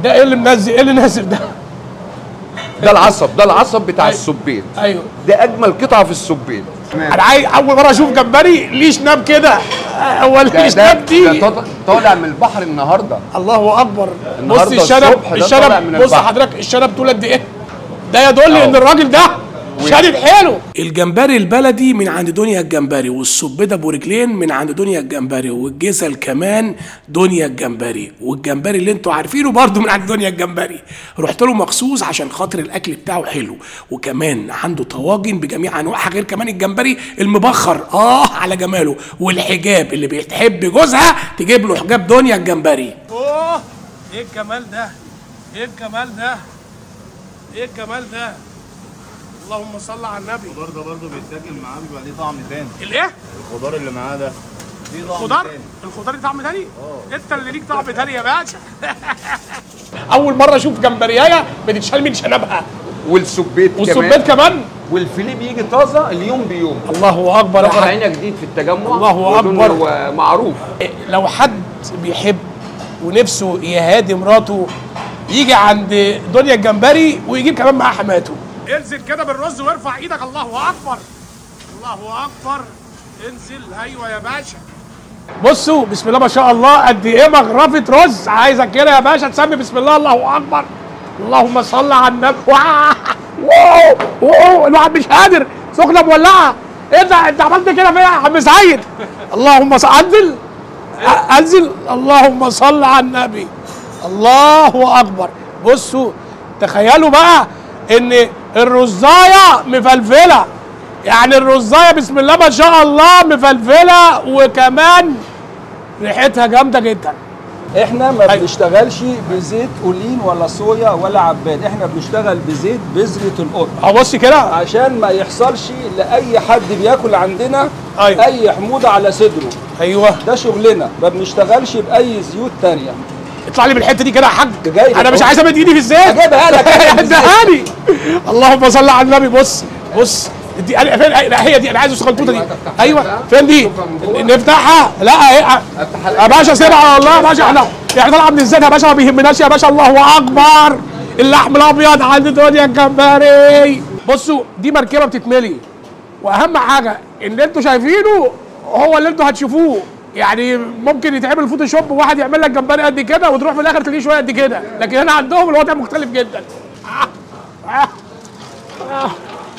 ده ايه اللي منزل ايه اللي نازل ده ده العصب ده العصب بتاع أيوة. السبيت ايوه ده اجمل قطعه في السبيت انا عايز اول مره اشوف جمبري ليه شناب كده هو ده ليه ده, شناب ده دي طالع- طالع من البحر النهارده الله اكبر بص النهاردة الشنب الصبح ده طالع من الشنب بص البحر. حضرتك الشنب طول قد ايه ده يدل أهو. ان الراجل ده شادد حيله الجمبري البلدي من عند دنيا الجمبري والسبيده ابو رجلين من عند دنيا الجمبري والجزل كمان دنيا الجمبري والجمبري اللي انتوا عارفينه برضه من عند دنيا الجمبري رحت له مخصوص عشان خاطر الاكل بتاعه حلو وكمان عنده طواجن بجميع انواعها غير كمان الجمبري المبخر اه على جماله والحجاب اللي بتحب جوزها تجيب له حجاب دنيا الجمبري اوه ايه الجمال ده ايه الجمال ده ايه الجمال ده اللهم صل على النبي الخضار ده برضه بيتاكل معاه بيبقى ليه طعم تاني الايه الخضار اللي معاه ده ليه طعم خضار تاني الخضار ليه طعم تاني انت اللي ليك طعم تاني يا باشا اول مره اشوف جمبريايه بتتشال من شنبها والسبيت والسبيت كمان كمان والفيليه بيجي طازه اليوم بيوم الله اكبر ده يا حاج. فرعنا جديد في التجمع الله ودول أكبر. هو معروف لو حد بيحب ونفسه يهادي مراته يجي عند دنيا الجمبري ويجيب كمان معاه حماته انزل كده بالرز وارفع ايدك الله اكبر الله اكبر انزل ايوه يا باشا بصوا بسم الله ما شاء الله قد ايه مغرفه رز عايزك كده يا باشا تسمي بسم الله الله اكبر اللهم صل على النبي واو واو واو الواحد مش قادر سخنه مولعه ايه ده انت عملت كده فيا يا عم سعيد اللهم صل انزل أ- انزل اللهم صل على النبي الله اكبر بصوا تخيلوا بقى ان الرزايه مفلفله يعني الرزايه بسم الله ما شاء الله مفلفله وكمان ريحتها جامده جدا احنا ما بنشتغلش بزيت اولين ولا صويا ولا عباد احنا بنشتغل بزيت بذرة القطن اه بص كده عشان ما يحصلش لاي حد بياكل عندنا أيوة. اي حموضه على صدره ايوه ده شغلنا ما بنشتغلش باي زيوت تانية اطلع لي من الحته دي كده يا حاج جاي لك انا مش أهو. عايز امد ايدي في الزيت هجيبها لك أنا في الزيت. اديها لي اللهم صل على النبي بص بص دي أنا- فين لا هي دي انا عايز السخنتوته دي ايوه فين دي نفتحها لا اهي يا باشا سيبها والله يا باشا احنا احنا طالعه من الزيت يا باشا ما بيهمناش يا باشا الله اكبر اللحم الابيض عند دنيا الجمبري بصوا دي مركبه بتتملي واهم حاجه اللي انتوا شايفينه هو اللي انتوا هتشوفوه يعني ممكن يتعمل فوتوشوب وواحد يعمل لك جمبري قد كده وتروح في الاخر تلاقيه شويه قد كده لكن هنا عندهم الوضع مختلف جدا آه. آه. آه.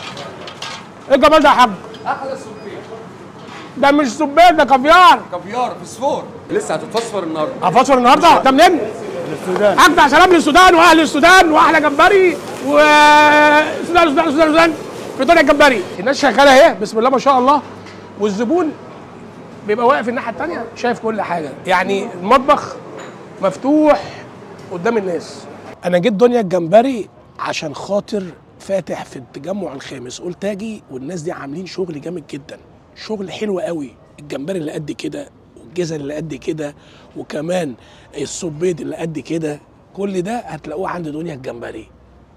ايه الجمال ده يا حاج احلى سبيت ده مش سبيت ده كافيار كافيار فسفور لسه هتتفسفر النهارده هفصل النهارده ده منين؟ السودان اجدع سلام للسودان واهل السودان واحلى جمبري والسودان السودان السودان السودان في دنيا الجمبري الناس شغاله اهي بسم الله ما شاء الله والزبون بيبقى واقف الناحيه الثانيه شايف كل حاجه يعني المطبخ مفتوح قدام الناس انا جيت دنيا الجمبري عشان خاطر فاتح في التجمع الخامس قلت اجي والناس دي عاملين شغل جامد جدا شغل حلو قوي الجمبري اللي قد كده والجزل اللي قد كده وكمان الصبيد اللي قد كده كل ده هتلاقوه عند دنيا الجمبري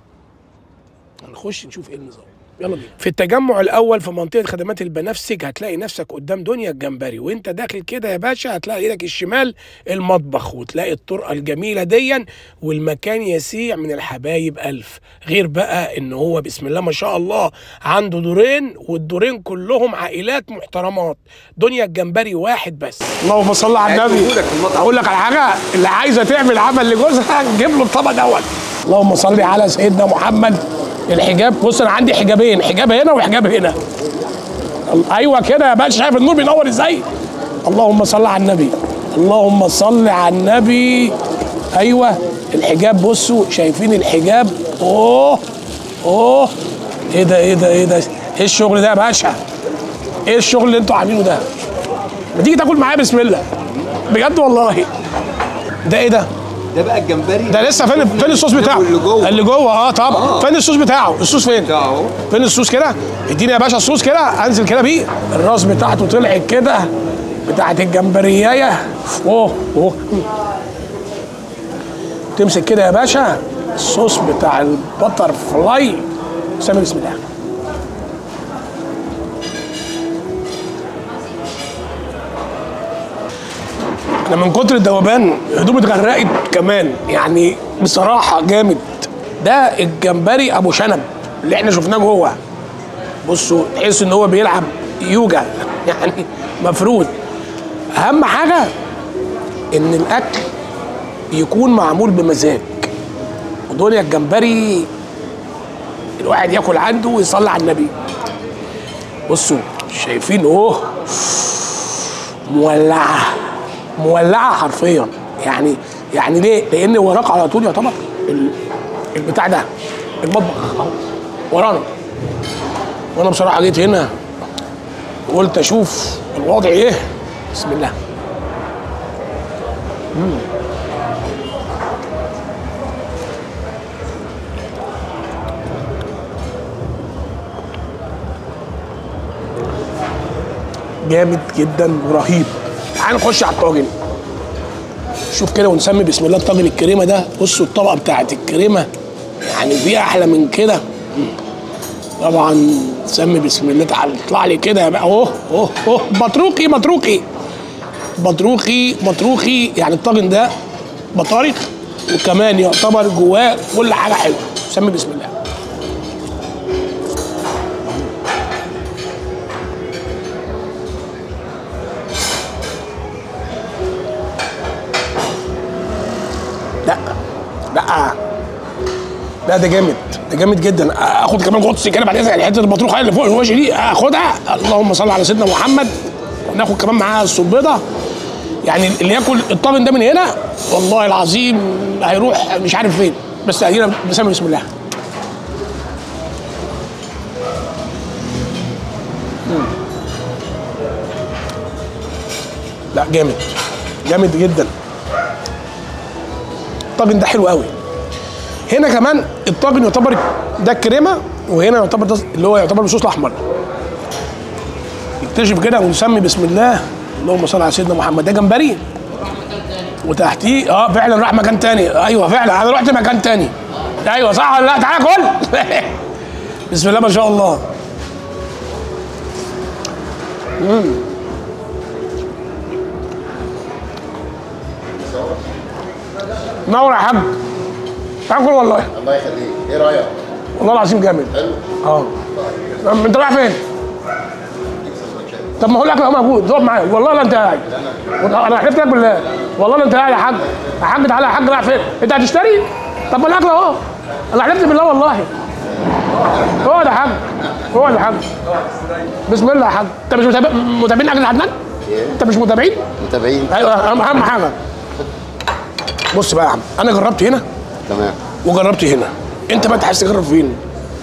هنخش نشوف ايه النظام يلا بينا في التجمع الاول في منطقه خدمات البنفسج هتلاقي نفسك قدام دنيا الجمبري وانت داخل كده يا باشا هتلاقي ايدك الشمال المطبخ وتلاقي الطرقه الجميله ديا والمكان يسيع من الحبايب الف غير بقى ان هو بسم الله ما شاء الله عنده دورين والدورين كلهم عائلات محترمات دنيا الجمبري واحد بس اللهم صل على النبي هاتهولك المطعم. اقول لك على حاجه اللي عايزه تعمل عمل لجوزها جيب له الطبق دوت اللهم صل على سيدنا محمد الحجاب بص انا عندي حجابين حجاب هنا وحجاب هنا ايوه كده يا باشا شايف النور بينور ازاي اللهم صل على النبي اللهم صل على النبي ايوه الحجاب بصوا شايفين الحجاب اوه اوه ايه ده ايه ده ايه ده ايه الشغل ده يا باشا ايه الشغل اللي انتوا عاملينه ده ما تيجي تاكل معايا بسم الله بجد والله ده ايه ده ده بقى الجمبري ده لسه فين فين الصوص بتاعه اللي جوه اللي جوه اه طبعا آه. فين الصوص بتاعه الصوص فين بتاعه. فين الصوص كده اديني يا باشا الصوص كده انزل كده بيه الراس بتاعته طلعت كده بتاعت الجمبريايه اوه اوه تمسك كده يا باشا الصوص بتاع البتر فلاي سامي بسم الله انا من كتر الذوبان هدومي اتغرقت كمان يعني بصراحه جامد ده الجمبري ابو شنب اللي احنا شفناه جوه بصوا تحس ان هو بيلعب يوجا يعني مفروض اهم حاجه ان الاكل يكون معمول بمزاج ودول الجمبري الواحد ياكل عنده ويصلي على النبي بصوا شايفين اوه مولعه مولعه حرفيا يعني يعني ليه؟ لان وراك على طول يعتبر ال- البتاع ده المطبخ اهو ورانا وانا بصراحه جيت هنا وقلت اشوف الوضع ايه بسم الله مم. جامد جدا ورهيب تعال نخش على الطاجن شوف كده ونسمي بسم الله الطاجن الكريمه ده بصوا الطبقه بتاعت الكريمه يعني في احلى من كده طبعا سمي بسم الله تعالى اطلع لي كده بقى اهو اهو اهو بطروقي بطروقي بطروخي بطروخي يعني الطاجن ده بطارخ وكمان يعتبر جواه كل حاجه حلوه سمي بسم الله لا لا لا ده جامد ده جامد جدا اخد كمان غطس كده بعد اذنك حته البطروخه اللي فوق الوش دي اخدها اللهم صل على سيدنا محمد وناخد كمان معاها الصبيطه يعني اللي ياكل الطاجن ده من هنا والله العظيم هيروح مش عارف فين بس هنا بسم بسم الله مم. لا جامد جامد جدا الطاجن ده حلو قوي هنا كمان الطاجن يعتبر ده الكريمه وهنا يعتبر ده اللي هو يعتبر بالصوص الاحمر نكتشف كده ونسمي بسم الله اللهم صل على سيدنا محمد ده جمبري وتحتيه اه فعلا راح مكان تاني ايوه فعلا انا رحت مكان تاني ايوه صح ولا لا تعالى كل بسم الله ما شاء الله مم. نور يا حاج تعال كل والله الله يخليك ايه رايك والله العظيم جامد حلو اه طب انت رايح فين؟ طب ما هو الاكل اهو موجود اقعد معايا والله لا انت قاعد انا حلفت لك بالله والله لا انت قاعد يا حاج يا حاج تعالى يا حاج رايح فين؟ انت هتشتري؟ طب ما الاكل اهو انا حلفت بالله والله اقعد يا حاج اقعد يا حاج بسم الله يا حاج انت مش متابع متابعين اكل عدنان؟ انت مش متابعين؟ متابعين ايوه اهم أهم حاجه بص بقى يا عم انا جربت هنا تمام وجربت هنا انت بقى عايز تجرب فين؟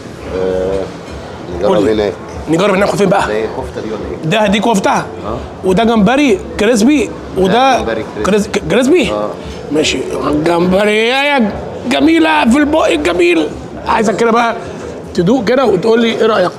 قول نجرب لي. هناك نجرب ناخد فين بقى؟ ده ايه الكفته دي ولا ايه؟ ده دي كفته وده جمبري كريسبي وده جمبري كريس- كريسبي آه. ماشي جمبري يا جميله في البق الجميل عايزك كده بقى تدوق كده وتقول لي ايه رايك؟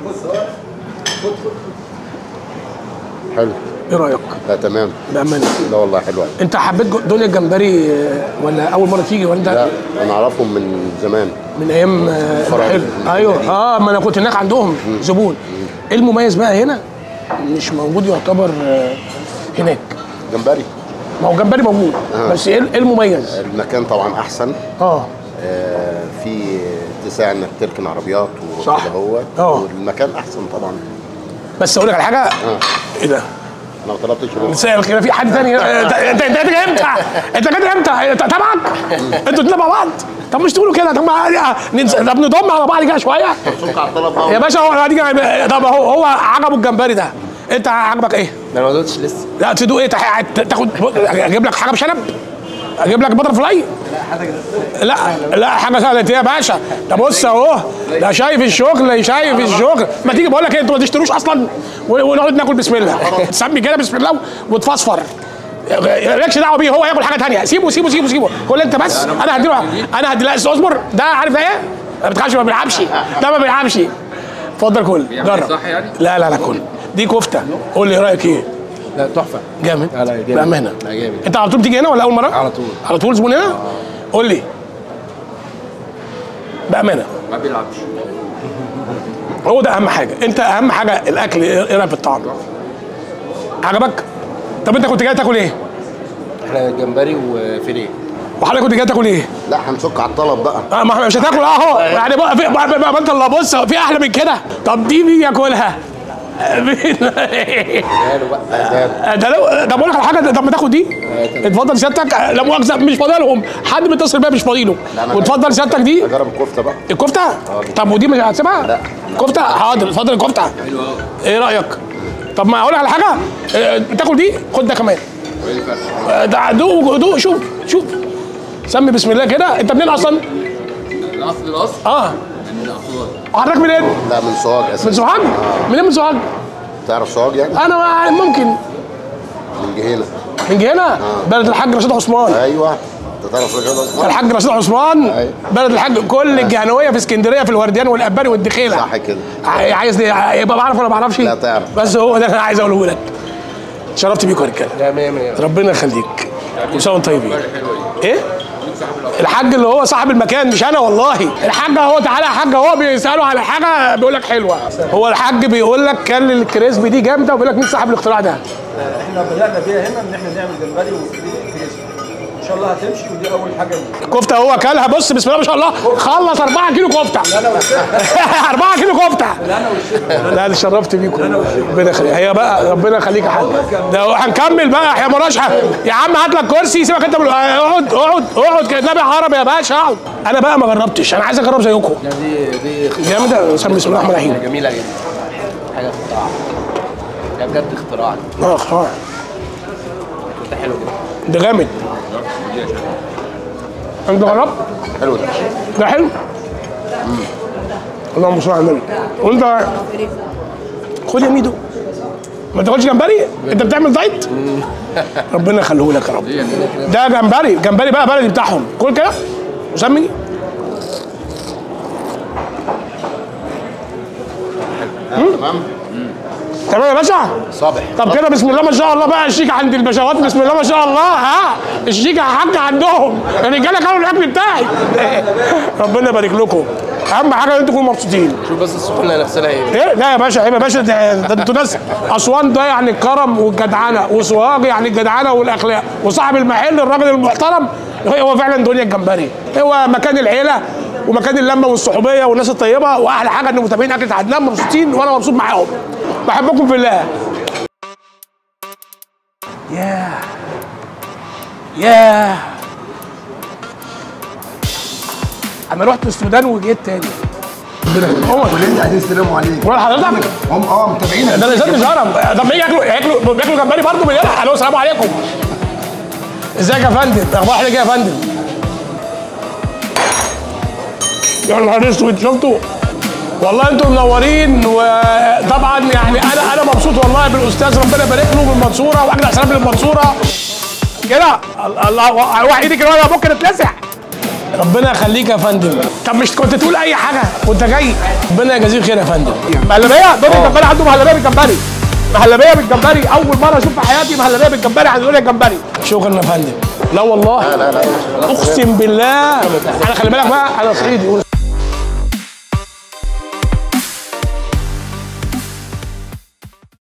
حلو ايه رايك؟ لا تمام بامانه لا والله حلوه انت حبيت جو- دنيا الجمبري آه، ولا اول مره تيجي ولا انت لا انا اعرفهم من زمان من ايام آه، فرع حلو من ايوه القديم. اه ما انا كنت هناك عندهم زبون ايه المميز بقى هنا؟ مش موجود يعتبر آه، هناك جمبري ما هو جمبري موجود آه. بس ايه إيه المميز؟ المكان طبعا احسن اه آه في اتساع انك تركن عربيات صح. وكده هو آه. والمكان احسن طبعا بس اقول لك على حاجه ايه ده؟ انا ما طلبتش روح مساء الخير في حد تاني انت انت انت جاي امتى؟ انت جاي امتى؟ انت تبعك؟ انتوا اتنين مع بعض؟ طب مش تقولوا كده طب ما ننسى طب نضم على بعض كده شويه سوق على الطلب بقى يا باشا هو هتيجي طب هو هو عجبه الجمبري ده انت عجبك ايه؟ ده انا ما دوتش لسه لا تدوق ايه تح- تاخد اجيب لك حاجه بشنب اجيب لك بتر فلاي لا لا حاجه سهله يا باشا ده بص اهو ده شايف الشغل شايف الشغل ما تيجي بقول لك ايه انتوا ما تشتروش اصلا و- ونقعد ناكل بسم الله تسمي كده بسم الله وتفصفر مالكش دعوه بيه هو ياكل حاجه ثانيه سيبه سيبه سيبه سيبه كل انت بس انا هديله انا هدي لا اصبر ده عارف ده ايه؟ ما بتخافش ما بيلعبش ده ما بيلعبش اتفضل كل جرب صح يعني؟ لا لا لا كل دي كفته قول لي رايك ايه؟ لا تحفه جامد لا، لا، جامد. بامانه لا، جامد. انت على طول بتيجي هنا ولا اول مره على طول. على طول زبون هنا قول لي بامانه ما بيلعبش هو ده اهم حاجه انت اهم حاجه الاكل ايه رايك في الطعم عجبك طب انت كنت جاي تاكل ايه احنا جمبري وفيليه وحضرتك كنت جاي تاكل ايه؟ لا هنسك على الطلب بقى آه، ما مش هتاكل اهو يعني بقى في بقى بقى انت اللي بص في احلى من كده طب دي مين ياكلها؟ مين؟ قالوا بقى ده لو طب اقول لك على حاجه طب ما تاخد دي اتفضل سيادتك لا مؤاخذه مش فاضي لهم حد بيتصل بيا مش فاضي له لا، أنا واتفضل سيادتك دي اجرب الكفته بقى الكفته طب ودي مش هتسيبها؟ لا. كفته حاضر اتفضل الكفته ايه رايك؟ طب ما اقول لك على حاجه اه، تاكل دي خد ده كمان اه، ده دوق دوق شوف شوف سمي بسم الله كده انت منين اصلا؟ الاصل الاصل اه من اسوان حضرتك منين؟ لا من سوهاج من اساسا سوهاج؟ منين من سوهاج؟ تعرف سوهاج يعني انا ما- ممكن من جهينه من هنا بلد الحاج رشيد عثمان ايوه انت تعرف سوهاج ده اسمه الحاج رشيد عثمان أيوة. بلد الحاج كل الجهنويه في اسكندريه في الورديان والاباري والدخيله صح كده ع- عايز يبقى بعرف ولا ما بعرفش؟ لا تعرف. بس هو ده اللي انا عايز اقوله لك شرفت بيكم يا رجاله لا 100 100 ربنا يخليك كل سنه وانتم طيبين حلوه دي ايه؟ الحاج اللي هو صاحب المكان مش انا والله الحاج اهو تعالى يا حاج اهو بيسالوا على حاجه بيقول لك حلوه هو الحاج بيقول لك كان الكريسب دي جامده وبيقول لك مين صاحب الاختراع ده احنا بدانا بيها هنا ان احنا نعمل جمبري وفيليه كريسبي ان شاء الله هتمشي ودي اول حاجه لينا. كفته هو اكلها بص بسم الله ما شاء الله خلص 4 كيلو كفته 4 كيلو كفته لا انا شرفت بيكم ربنا يخليك هي بقى ربنا يخليك يا حاج ده هنكمل بقى احنا مالناش حاجة. يا عم هات لك كرسي سيبك انت من اقعد اقعد اقعد كده نبي عربي يا باشا اقعد انا بقى ما جربتش انا عايز اجرب زيكم لا دي دي جامده بسم الله الرحمن الرحيم جميله جدا حاجه اختراع ده بجد اختراع اه اختراع ده حلو جدا ده جامد انت جربت؟ حلو ده ده حلو اللهم صل على النبي وانت خد يا ميدو ما تاكلش جمبري انت بتعمل دايت ربنا يخليه لك يا رب ده جمبري جمبري بقى بلدي بتاعهم كل كده وسمي تمام تمام يا باشا صابح طب كده بسم الله ما شاء الله بقى الشيك عند البشوات بسم الله ما شاء الله ها الشيك يا حاج عندهم الرجاله كانوا الاكل بتاعي ربنا يبارك لكم اهم حاجه ان انتوا تكونوا مبسوطين شوف بس السخونه نفسها ايه ايه لا يا باشا عيب يا باشا ده ده انتوا ناس اسوان ده يعني الكرم والجدعنه وسوهاج يعني الجدعنه والاخلاق وصاحب المحل الراجل المحترم هو فعلا دنيا الجمبري هو مكان العيله ومكان اللمه والصحوبيه والناس الطيبه واحلى حاجه ان متابعين اكل عدنان مبسوطين وانا مبسوط معاهم بحبكم في الله ياه ياه انا رحت السودان وجيت تاني ربنا يخليك. هو اللي قاعدين يسلموا عليك ولا حضرتك هم اه متابعين ده انا مش هرم طب ما ياكلوا ياكلوا بياكلوا جمبري برضه من هنا الو السلام عليكم ازيك يا فندم اخبار حضرتك ايه يا فندم يا نهار اسود شفتوا والله انتم منورين وطبعا يعني انا انا مبسوط والله بالاستاذ ربنا يبارك له من المنصوره واجدع سلام للمنصوره كده الله واحد ايدي كده ولا ممكن اتلسع ربنا يخليك يا فندم طب مش كنت تقول اي حاجه وانت جاي ربنا يجازيك خير يا فندم مهلبيه دول الجمبري عنده مهلبيه بالجمبري مهلبيه بالجمبري اول مره اشوف في حياتي مهلبيه بالجمبري عند دنيا الجمبري شكرا يا فندم لا والله لا لا لا اقسم بالله انا خلي بالك بقى انا صعيدي